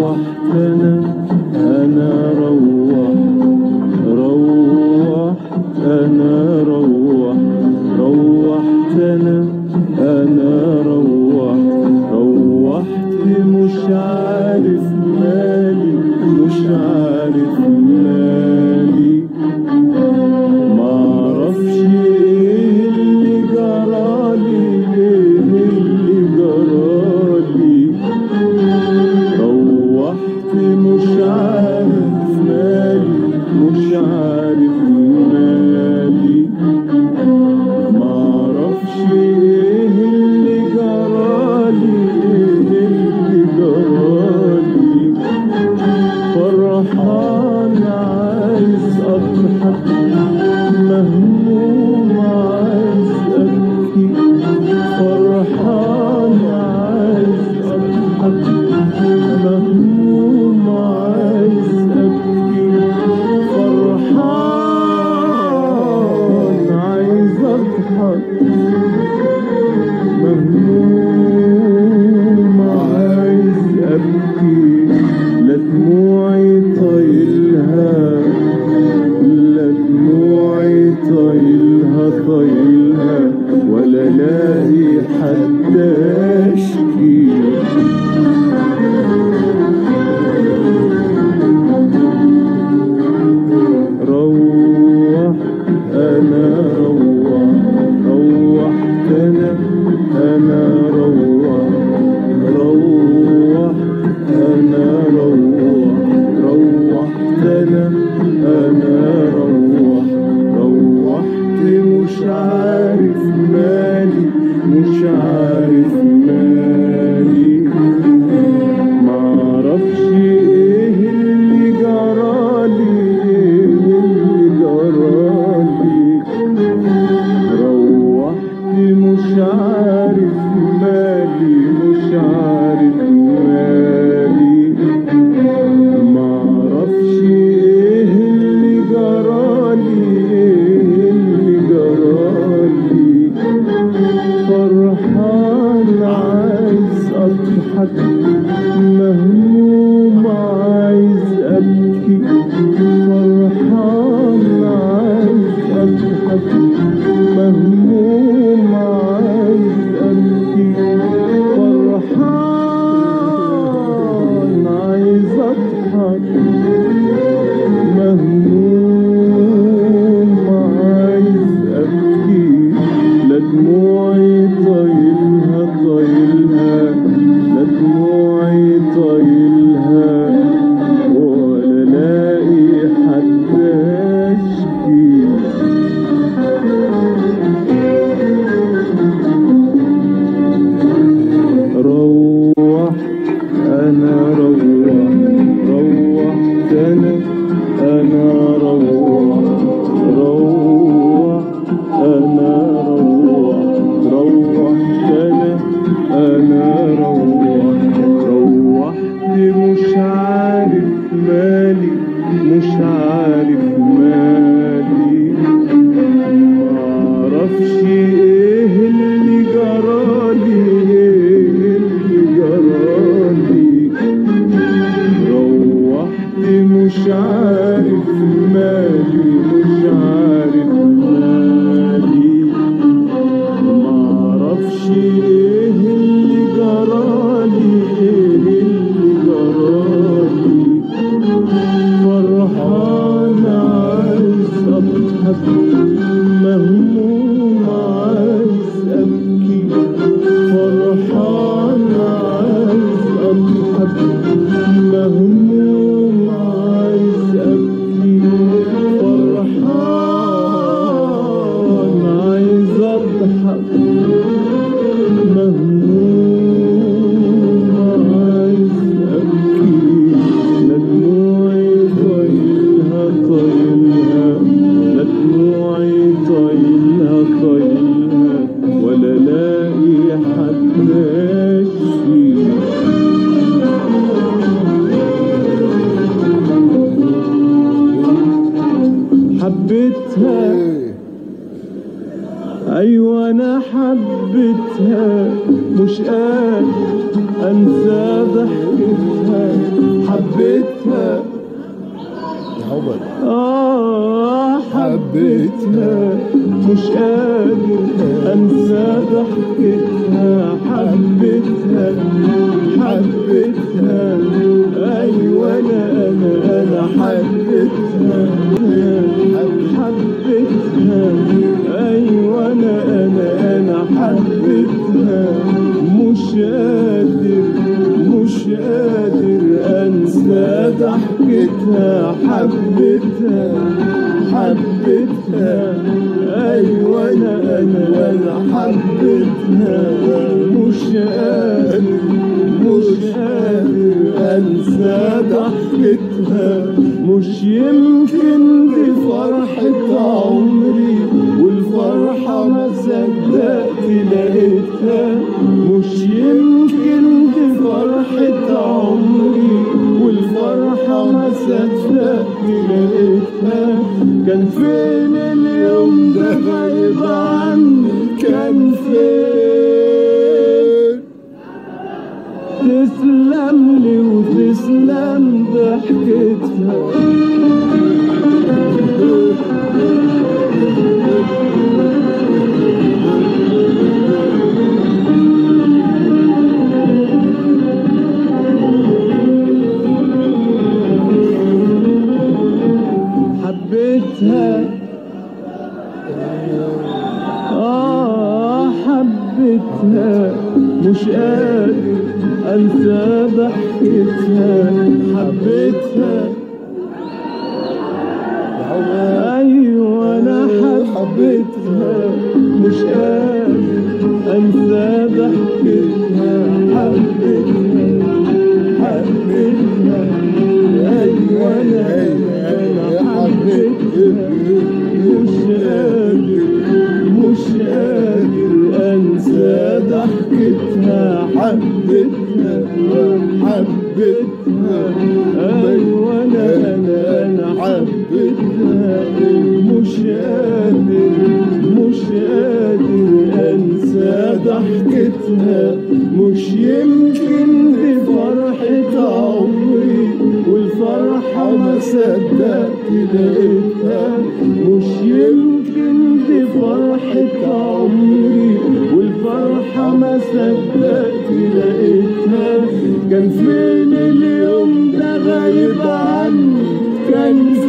روحت انا انا روحت روحت انا روحت روحت انا انا روحت روحت مش عارف مالي مش عارف مالي معرفش ايه اللي جرالي ايه اللي جرالي روحت مش عارف مالي مش عارف مالي معرفش ايه اللي جرالي ايه اللي جرالي فرحان عايز اضحك مهموم عايز ابكي فرحان عايز اضحك مهموم عايز ابكي فرحان عايز اضحك مهموم عايز ابكي لا دموعي طايلها لا دموعي طايلها طايلها ولا لاقي حد اشكي روح انا روح روحت انا انا روح روح انا روح روحت انا انا روح روحت مش عارف مالي مش عارف مالي معرفش ايه اللي جرالي ايه اللي جرالي روحت مش عارف مالي مش عارف مالي معرفش ايه اللي جرالي ايه اللي جرالي فرحان عايز اضحك مهموم عايز ابكي فرحان عايز اضحك مهموم عايز ابكي فرحان عايز اضحك مهموم عايز ابكي لا دموعي طايلها طايلها لا دموعي طايلها ولا لاقي حد اشكي روح انا روح روحت انا انا روح روح انا روح روحت انا انا روح روحت مش عارف مالي مش عارف مالي معرفش ايه اللي جرالي ايه اللي جرالي روحت مش عارف مالي مش عارف مالي معرفش ايه اللي جرالي ايه اللي جرالي فرحان عايز اضحك مهموم عايز ابكي فرحان عايز اضحك مهموم عايز ابكي فرحان عايز اضحك مهموم عايز ابكي لا دموعي طايلها طايلها لا دموعي طايلها طايلها ولا لاقي حد اشفي حبيتها ايوه انا حبيتها مش قادر انسى ضحكتها عمر آه حبيتها مش قادر أنسى ضحكتها حبيتها حبيتها أيوة أنا أنا أنا حبيتها حبيتها أيوة أنا أنا أنا حبيتها مش قادر مش قادر أنسى ضحكتها حبيتها حبيتها أيوة أنا أنا أنا حبيتها مش قادر مش قادر أنسى ضحكتها مش يمكن دي فرحة عمري والفرحة ما صدقت لقيتها مش يمكن دي فرحة عمري والفرحة ما صدقت لقيتها كان فين اليوم ده غايب عني كان فين تسلم لي وتسلم ضحكتها حبيتها آه حبيتها مش قادر أنسى ضحكتها حبيتها أيوة أنا حبيتها مش قادر أنسى ضحكتها حبيتها حبيتها أيوة أنا أنا حبيتها مش قادر مش قادر أنسى ضحكتها حبيتها حبيتها أيوة أنا أنا أنا حبيتها مش قادر مش قادر أنسى ضحكتها مش يمكن دي فرحة عمري والفرحة ما صدقت لقيتها مش يمكن دي فرحة عمري والفرحة ما صدقت لقيتها كان فين اليوم ده غايب عني كان